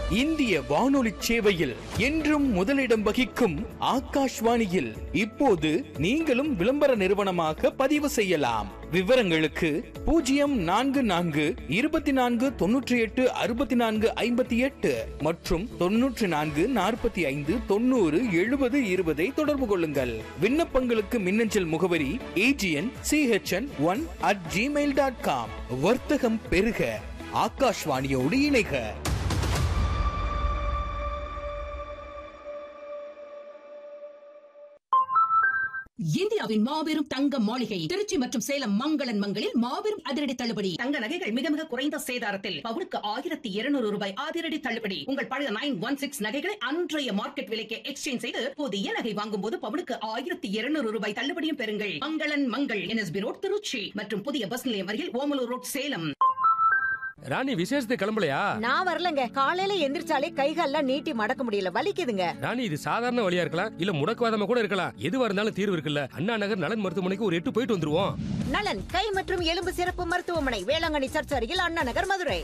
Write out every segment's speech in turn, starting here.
இந்திய வானொலி சேவையில் என்றும் முதலிடம் வகிக்கும் ஆகாஷ்வாணியில் இப்போது நீங்களும் விளம்பர நிறுவனமாக பதிவு செய்யலாம் விவரங்களுக்கு பூஜ்ஜியம் நான்கு நான்கு இருபத்தி நான்கு தொன்னூற்றி எட்டு அறுபத்தி நான்கு ஐம்பத்தி எட்டு மற்றும் தொன்னூற்றி நான்கு நாற்பத்தி ஐந்து தொண்ணூறு எழுபது இருபதை தொடர்பு கொள்ளுங்கள் விண்ணப்பங்களுக்கு மின்னஞ்சல் முகவரி AGN CHN one at Gmail dot com வர்த்தகம் பெருக ஆகாஷ்வாணியோடு இணைக இந்தியாவின் மாபெரும் தங்க மாளிகை திருச்சி மற்றும் சேலம் மங்களன் மங்களில் மாபெரும் அதிரடி தள்ளுபடி தங்க நகைகள் மிக மிக குறைந்த சேதாரத்தில் பவுனுக்கு ஆயிரத்தி இருநூறு ரூபாய் அதிரடி தள்ளுபடி உங்கள் பழைய நைன் ஒன் சிக்ஸ் நகைகளை அன்றைய மார்க்கெட் விலைக்கு எக்ஸ்சேஞ்ச் செய்து புதிய நகை வாங்கும் போது பவுனுக்கு ஆயிரத்தி இருநூறு ரூபாய் தள்ளுபடியும் பெறுங்கள் மங்களன் மங்கள் என்எஸ்பி ரோட் திருச்சி மற்றும் புதிய பஸ் நிலையம் அருகில் ஓமலூர் ரோட் சேலம் ராணி விசேஷத்துக்கு கிளம்பலையா நான் வரலங்க காலையில எந்திரிச்சாலே கைகால்லாம் நீட்டி மடக்க முடியல வலிக்குதுங்க ராணி இது சாதாரண வழியா இருக்கலாம் இல்ல முடக்குவாதமா கூட இருக்கலாம் எதுவா இருந்தாலும் தீர்வு இருக்குல்ல அண்ணா நகர் நலன் மருத்துவமனைக்கு ஒரு எட்டு போயிட்டு வந்துருவோம் நலன் கை மற்றும் எலும்பு சிறப்பு மருத்துவமனை வேளாங்கண்ணி சர்ச் அருகில் அண்ணா நகர் மதுரை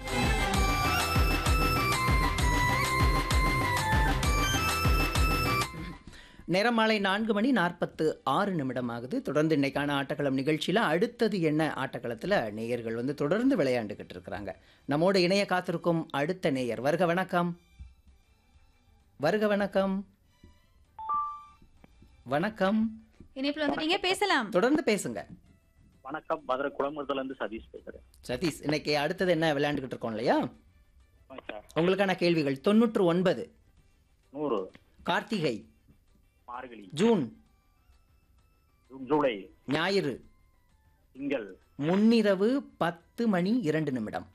நேரம் மாலை நான்கு மணி நாற்பத்து ஆறு நிமிடம் ஆகுது தொடர்ந்து இன்னைக்கான ஆட்டக்களம் நிகழ்ச்சியில் அடுத்தது என்ன ஆட்டக்களத்தில் நேயர்கள் வந்து தொடர்ந்து விளையாண்டுக்கிட்டு இருக்கிறாங்க நம்மோட இணைய காத்திருக்கும் அடுத்த நேயர் வருக வணக்கம் வருக வணக்கம் வணக்கம் இணைப்புல வந்துட்டீங்க பேசலாம் தொடர்ந்து பேசுங்க வணக்கம் மதுரை குளமுறதுல இருந்து சதீஷ் பேசுறேன் சதீஷ் இன்னைக்கு அடுத்தது என்ன விளையாண்டுக்கிட்டு இருக்கோம் இல்லையா ஆமாம் சார் உங்களுக்கான கேள்விகள் தொண்ணூற்று ஒன்பது நூறு கார்த்திகை மார்கழி ஜூன் ஜூ- ஜூலை ஞாயிறு திங்கள் முன்னிரவு பத்து மணி இரண்டு நிமிடம்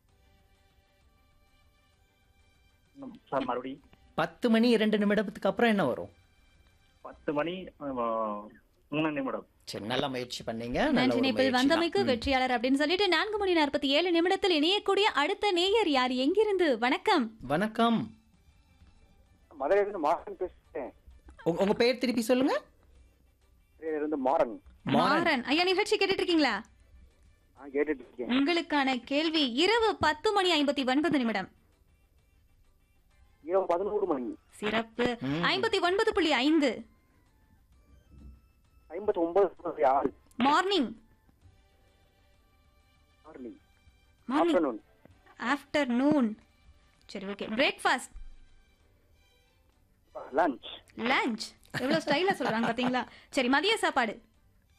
இன்னும் சார் மறுபடி பத்து மணி இரண்டு நிமிடத்துக்கு அப்புறம் என்ன வரும் பத்து மணி அஹ், மூணு நிமிடம் சரி நல்ல முயற்சி பண்ணீங்க நல்ல நன்றி ஒரு இணைப்பில் முயற்சி வந்தமைக்கு தான். ம். வெற்றியாளர் அப்படின்னு சொல்லிட்டு நான்கு மணி நாற்பத்தி ஏழு நிமிடத்தில் இணையக்கூடிய அடுத்த நேயர் யார் எங்கிருந்து வணக்கம் வணக்கம் மதுரையிலிருந்து மாறன் பேசுறேன் உங்க- உங்க பேர் திருப்பி சொல்லுங்க மதுரையிலிருந்து மாறன் மாறன் ஐயா நிகழ்ச்சி கேட்டுட்டு இருக்கீங்களா நான் கேட்டுட்டு இருக்கேன் உங்களுக்கான கேள்வி இரவு பத்து மணி ஐம்பத்தி ஒன்பது நிமிடம் இரவு பதினோரு மணி சிறப்பு ம். ஐம்பத்தி ஒன்பது புள்ளி ஐந்து ஐம்பத்தி ஒன்பது ஆறு morning morning morning afternoon afternoon சரி ஓகே பிரேக்ஃபாஸ்ட் லஞ்ச் லஞ்ச் எவ்வளவு ஸ்டைலா சொல்றாங்க பாத்தீங்களா சரி மதிய சாப்பாடு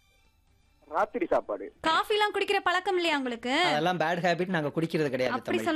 ராத்திரி சாப்பாடு காஃபிலாம் குடிக்கிற பழக்கம் இல்லையா உங்களுக்கு அதெல்லாம் பேட் ஹேபிட் நாங்க குடிக்கிறது கிடையாது அப்படி தமிழ்